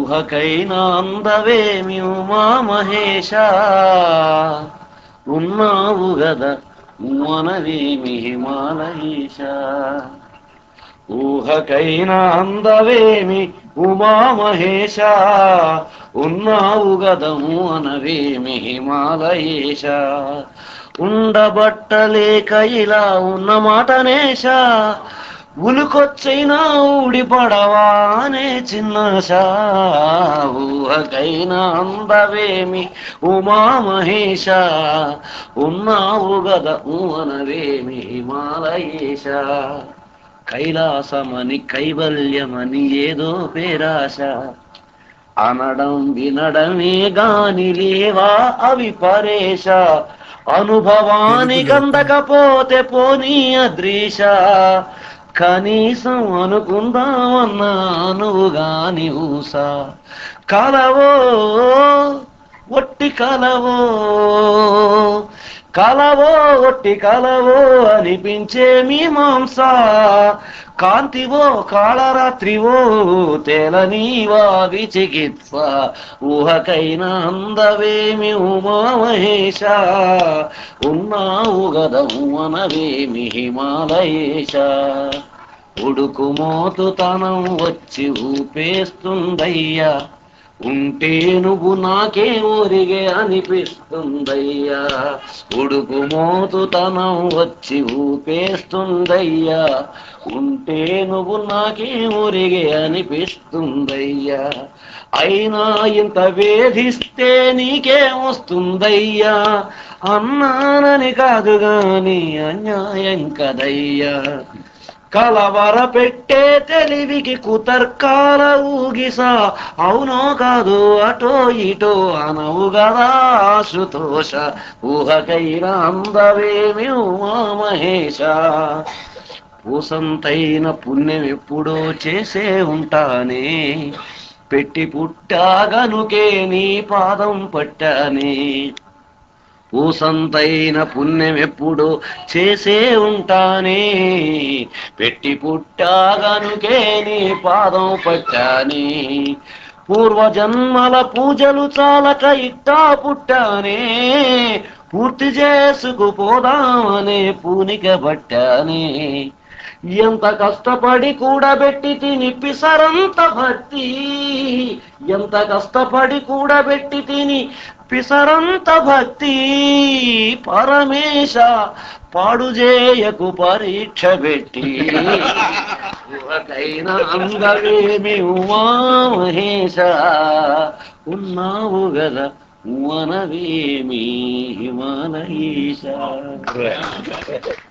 ఊహకైనా అందవేమి ఉమా మహేశ ఉన్నావు గదా మనవేమి హిమాలయేశ ఊహకైనా అందవేమి ఉమా మహేశ ఉన్నావు గదము అనవేమి హిమాలయేశ ఉండబట్టలేక ఇలా ఉన్న మాటనేశ ఉలుకొచ్చైనా ఊడిపడవానే చిన్నశా ఊహకైనా అందవేమి ఉమా మహేశ ఉన్నావు గద ఊనవేమి హిమాలయేశ కైలాసమని కైవల్యమని ఏదో పేరాశ అనడం వినడమే గాని లేవా అవి పరేశ అనుభవానికి అందకపోతే పోనీ అద్రీష కనీసం అనుకుందామన్నాను గాని ఊసా కలవో ఒట్టి కలవో కలవో ఒట్టి కలవో అనిపించే మీమాంస కాంతివో కాళరాత్రివో తేలనీవా విచికిత్స ఊహకైనా అందవేమి ఉమా మహేశ ఉన్నావు గదవు అనవేమి హిమాలయేశ ఉడుకుమోతుతనం వచ్చి ఊపేస్తుందయ్యా ఉంటే నువ్వు నాకే ఊరిగే అనిపిస్తుందయ్యా ఉడుకు మోతుతనం వచ్చి ఊపేస్తుందయ్యా ఉంటే నువ్వు నాకే ఊరిగే అనిపిస్తుందయ్యా అయినా ఇంత వేధిస్తే నీకేం వస్తుందయ్యా అన్నానని కాదు గాని అన్యాయం కదయ్యా కలవర పెట్టే తెలివికి కుతర్కాల ఊగిసా అవునో కాదు అటో ఇటో అనవు గదా శుతోష ఊహకైనా అందవేమి ఉమా మహేశ పూసంతైన పుణ్యం ఎప్పుడో చేసే ఉంటానే పెట్టి పుట్టాగనుకే నీ పాదం పట్టానే పూసంతైన పుణ్యం ఎప్పుడు చేసే ఉంటానే పెట్టి పుట్టాగనుకే నీ పాదం పట్టానే పూర్వజన్మల పూజలు చాలక ఇట్టా పుట్టానే పూర్తి చేసుకుపోదామనే పూనిక పట్టానే ఎంత కష్టపడి కూడబెట్టి తిని పిసరంత భక్తి ఎంత కష్టపడి కూడబెట్టి తిని పిసరంత భక్తి పరమేశ పాడు చేయకు పరీక్ష పెట్టి ఊహకైనా అందవేమి ఉమా మహేశ ఉన్నావు గదా మనవేమి హిమాలయేశ